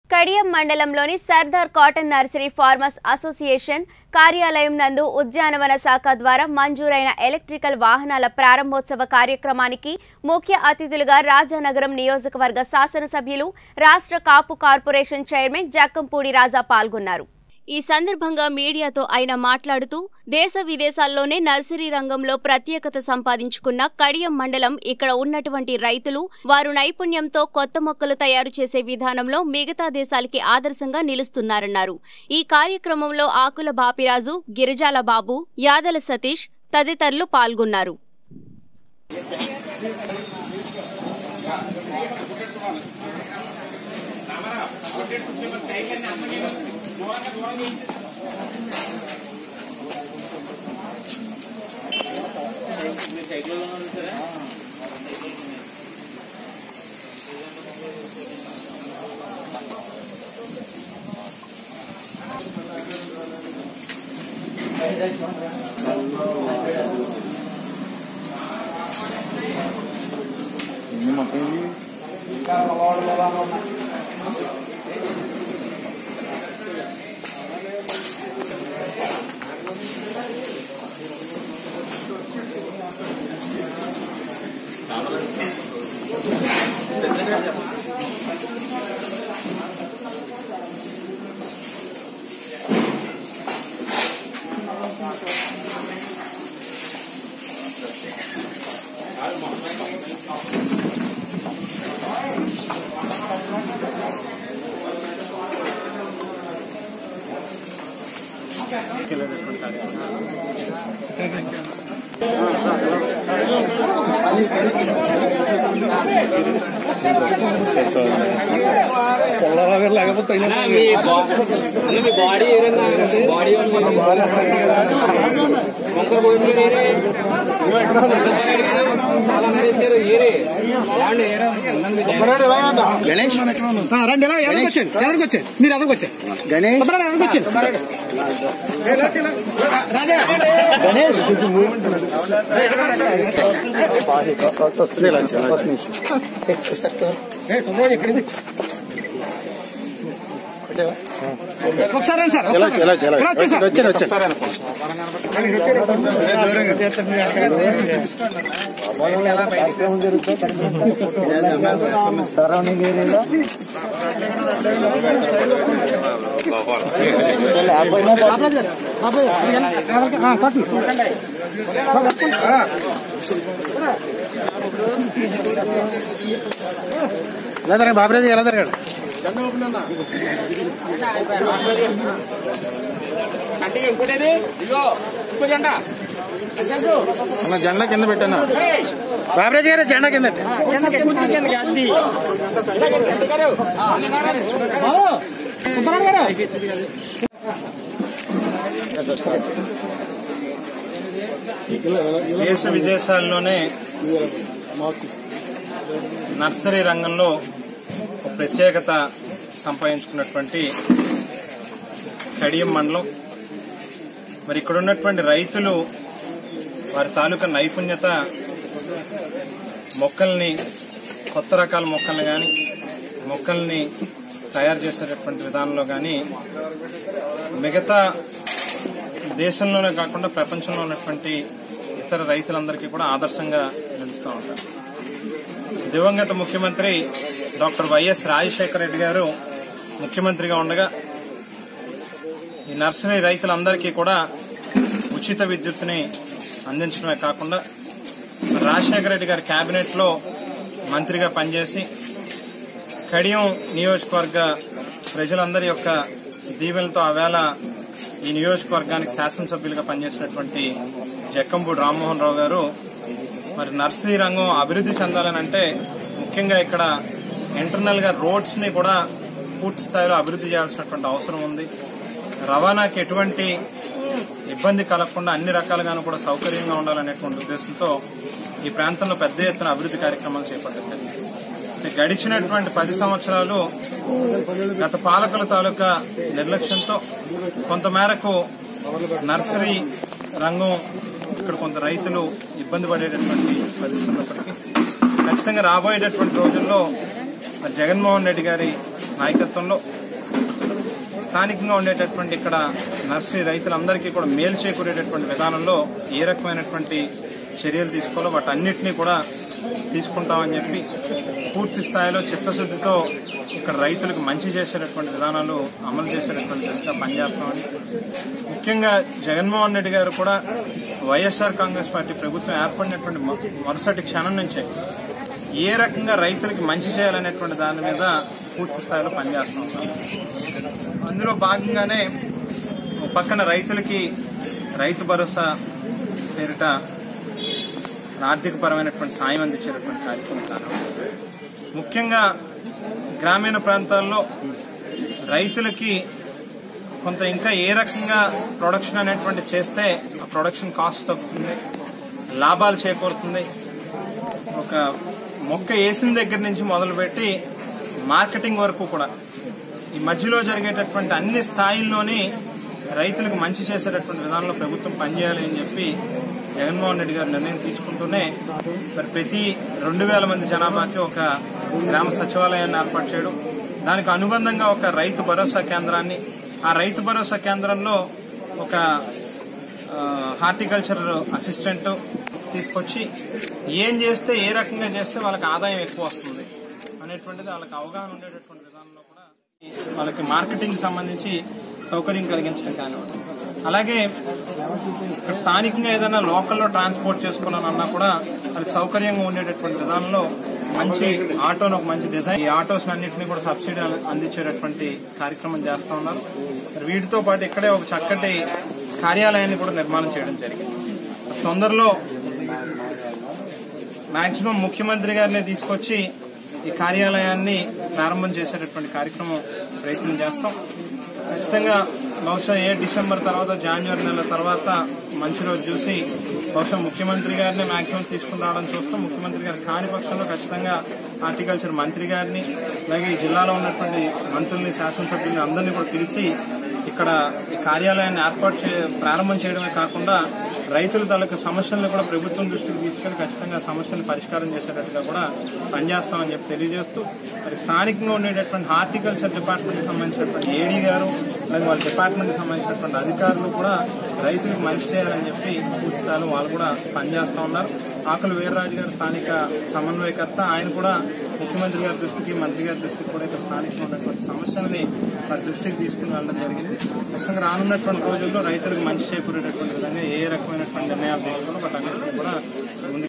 కడియం మండలంలోని Sardar Cotton nursery farmers association కార్యాలయం నందు ఉద్యానవన శాఖ ద్వారా మంజూరైన ఎలక్ట్రికల్ వాహనాల ప్రారంభోత్సవ కార్యక్రమానికి ముఖ్య అతిథులుగా రాజానగరం నియోజకవర్గ శాసనసభ్యులు రాష్ట్ర కాపు కార్పొరేషన్ చైర్మన్ జక్కంపూడి రాజా పాల్గొన్నారు ఈ సందర్భంగా మీడియాతో ఆయన మాట్లాడుతూ దేశ విదేశాల్లోనే నర్సరీ రంగంలో ప్రత్యేకత సంపాదించుకున్న కడియం మండలం ఇక్కడ ఉన్నటువంటి రైతులు వారు నైపుణ్యంతో కొత్త మొక్కలు తయారు చేసే విధానంలో మిగతా దేశాలకి ఆదర్శంగా నిలుస్తున్నారన్నారు ఈ కార్యక్రమంలో ఆకుల బాపిరాజు గిరిజాల బాబు యాదల సతీష్ తదితరులు పాల్గొన్నారు అన్నా, మీ బా- అన్న, మీ బాడీ ఏదన్నా బాడీ మొక్కలు పోయి ఏరే చాలా నరేశారు ఏరే ఏమండి ఏరా అన్నం మీ డాడీ. గణేష్ రండి ఎలా ఎదరికి వచ్చాను ఎదరికి వచ్చాను మీరు ఎదరికి వచ్చాను గణేష్ సుబ్బారావు ఎదరికి వచ్చాను గణేష్ కొంచెం మూవ్మెంట్ ఒకసారి రండి సార్ చలో చలో చలో ఇలా వచ్చేసారు. వచ్చాను వచ్చాను సరౌండింగ్ ఏరియాలో బాబాయ్ గారు, బాబాయ్ గారు, ఎలా- ఎలా- ఆ, పట్టు. ఎలా జరగదు బాబురాజు ఎలా జరగదు అంటే ఇంకోటేది ఇదిగో ఇంకో జెండా అన్న జెండా కింద పెట్టాను బాబురాజు గారు జెండా కింద బాబు, సుబ్బారావు గారు దేశ విదేశాల్లోనే నర్సరీ రంగంలో ఒక ప్రత్యేకత సంపాదించుకున్నటువంటి కడియం మండలం మరి ఇక్కడ ఉన్నటువంటి రైతులు వారి తాలూకా నైపుణ్యత మొక్కల్ని కొత్త రకాల మొక్కల్ని కానీ మొక్కల్ని తయారు చేసేటటువంటి విధానంలో కానీ మిగతా దేశంలోనే కాకుండా ప్రపంచంలో ఉన్నటువంటి ఇతర రైతులందరికీ కూడా ఆదర్శంగా నిలుస్తూ ఉంటారు దివంగత ముఖ్యమంత్రి డాక్టర్ వైఎస్ రాజశేఖర రెడ్డి గారు ముఖ్యమంత్రిగా ఉండగా ఈ నర్సరీ రైతులందరికీ కూడా ఉచిత విద్యుత్తుని అందించడమే కాకుండా రాజశేఖర రెడ్డి గారి కేబినెట్ లో మంత్రిగా పనిచేసి కడియం నియోజకవర్గ ప్రజలందరి యొక్క దీవెనలతో ఆవేళ ఈ నియోజకవర్గానికి శాసనసభ్యులుగా పనిచేసినటువంటి జక్కంపూడి రామ్మోహన్ రావు గారు మరి నర్సరీ రంగం అభివృద్ధి చెందాలని అంటే ముఖ్యంగా ఇక్కడ ఇంటర్నల్ గా రోడ్స్ ని కూడా పూర్తి స్థాయిలో అభివృద్ధి చేయాల్సినటువంటి అవసరం ఉంది రవాణాకి ఎటువంటి ఇబ్బంది కలగకుండా అన్ని రకాలుగాను కూడా సౌకర్యంగా ఉండాలనేటువంటి ఉద్దేశంతో ఈ ప్రాంతంలో పెద్ద ఎత్తున అభివృద్ధి కార్యక్రమాలు చేపట్టారు అంటే గడిచినటువంటి పది సంవత్సరాలు గత పాలకుల తాలూకా నిర్లక్ష్యంతో కొంతమేరకు నర్సరీ రంగం ఇక్కడ కొంత రైతులు ఇబ్బంది పడేటటువంటి పరిస్థితి ఉన్నప్పటికీ ఖచ్చితంగా రాబోయేటటువంటి రోజుల్లో మరి జగన్మోహన్ రెడ్డి గారి నాయకత్వంలో స్థానికంగా ఉండేటటువంటి ఇక్కడ నర్సరీ రైతులందరికీ కూడా మేలు చేకూరేటటువంటి విధానంలో ఏ రకమైనటువంటి చర్యలు తీసుకోవాలో వాటి అన్నిటినీ కూడా తీసుకుంటామని చెప్పి పూర్తి స్థాయిలో చిత్తశుద్ధితో ఇక్కడ రైతులకు మంచి చేసేటటువంటి విధానాలు అమలు చేసేటటువంటి దిశగా పనిచేస్తామని ముఖ్యంగా జగన్మోహన్ రెడ్డి గారు కూడా వైఎస్ఆర్ కాంగ్రెస్ పార్టీ ప్రభుత్వం ఏర్పడినటువంటి మొ- మరుసటి క్షణం నుంచే ఏ రకంగా రైతులకి మంచి చేయాలనేటువంటి దాని మీద పూర్తి స్థాయిలో పనిచేస్తున్నాం అందులో భాగంగానే ఒక పక్కన రైతులకి రైతు భరోసా పేరిట ఆర్థిక పరమైనటువంటి సాయం అందించేటటువంటి కార్యక్రమం ప్రారంభం. ముఖ్యంగా గ్రామీణ ప్రాంతాల్లో రైతులకి కొంత ఇంకా ఏ రకంగా ప్రొడక్షన్ అనేటువంటి చేస్తే ఆ ప్రొడక్షన్ కాస్ట్ తగ్గుతుంది లాభాలు చేకూరుతుంది ఒక మొక్క వేసిన దగ్గర నుంచి మొదలుపెట్టి మార్కెటింగ్ వరకు కూడా ఈ మధ్యలో జరిగేటటువంటి అన్ని స్థాయిల్లోని రైతులకు మంచి చేసేటటువంటి విధానంలో ప్రభుత్వం పనిచేయాలి అని చెప్పి జగన్మోహన్ రెడ్డి గారు నిర్ణయం తీసుకుంటూనే మరి ప్రతి రెండు వేల మంది జనాభాకి ఒక గ్రామ సచివాలయాన్ని ఏర్పాటు చేయడం దానికి అనుబంధంగా ఒక రైతు భరోసా కేంద్రాన్ని ఆ రైతు భరోసా కేంద్రంలో ఒక ఆ, హార్టికల్చర్ అసిస్టెంట్ తీసుకొచ్చి ఏం చేస్తే ఏ రకంగా చేస్తే వాళ్ళకి ఆదాయం ఎక్కువ వస్తుంది అనేటువంటిది వాళ్ళకి అవగాహన ఉండేటటువంటి విధానంలో కూడా వాళ్ళకి మార్కెటింగ్ సంబంధించి సౌకర్యం కలిగించడం కానివ్వండి అలాగే ఇక్కడ స్థానికంగా ఏదైనా లోకల్లో ట్రాన్స్పోర్ట్ చేసుకోవాలన్నా కూడా వాళ్ళకి సౌకర్యంగా ఉండేటటువంటి విధానంలో మంచి ఆటోను ఒక మంచి డిజైన్ ఈ ఆటోస్ అన్నింటినీ కూడా సబ్సిడీ అందించేటటువంటి కార్యక్రమం చేస్తా ఉన్నారు మరి వీటితో పాటు ఇక్కడే ఒక చక్కటి కార్యాలయాన్ని కూడా నిర్మాణం చేయడం జరిగింది తొందరలో మాక్సిమం ముఖ్యమంత్రి గారిని తీసుకొచ్చి ఈ కార్యాలయాన్ని ప్రారంభం చేసేటటువంటి కార్యక్రమం ప్రయత్నం చేస్తాం ఖచ్చితంగా బహుశా ఏ డిసెంబర్ తర్వాత జనవరి నెల తర్వాత మంచి రోజు చూసి బహుశా ముఖ్యమంత్రి గారిని మాక్సిమం తీసుకుని రావడం చూస్తాం ముఖ్యమంత్రి గారి కాని పక్షంలో ఖచ్చితంగా హార్టికల్చర్ మంత్రి గారిని అలాగే ఈ జిల్లాలో ఉన్నటువంటి మంత్రుల్ని శాసనసభ్యుల్ని అందరినీ కూడా పిలిచి ఇక్కడ ఈ కార్యాలయాన్ని ఏర్పాటు చే ప్రారంభం చేయడమే కాకుండా రైతుల తాలూకు సమస్యలను కూడా ప్రభుత్వం దృష్టికి తీసుకెళ్లి ఖచ్చితంగా సమస్యలను పరిష్కారం చేసేటట్టుగా కూడా పనిచేస్తామని చెప్పి తెలియజేస్తూ మరి స్థానికంగా ఉండేటటువంటి హార్టికల్చర్ డిపార్ట్మెంట్ కి సంబంధించినటువంటి ఏడీ గారు అలాగే వాళ్ళ డిపార్ట్మెంట్ కి సంబంధించినటువంటి అధికారులు కూడా రైతులకు మంచి చేయాలని చెప్పి పూర్తి స్థాయిలో వాళ్ళు కూడా పనిచేస్తా ఉన్నారు ఆకుల వీర్రాజు గారు స్థానిక సమన్వయకర్త ఆయన కూడా ముఖ్యమంత్రి గారి దృష్టికి మంత్రి గారి దృష్టికి కూడా ఇక్కడ స్థానికంగా ఉన్నటువంటి సమస్యల్ని వారి దృష్టికి తీసుకుని వెళ్ళడం జరిగింది ఖచ్చితంగా రానున్నటువంటి రోజుల్లో రైతులకు మంచి చేకూరేటటువంటి విధంగా ఏ రకమైనటువంటి నిర్ణయాలు తీసుకోవాలో వాటి అన్నింటినీ కూడా ముందు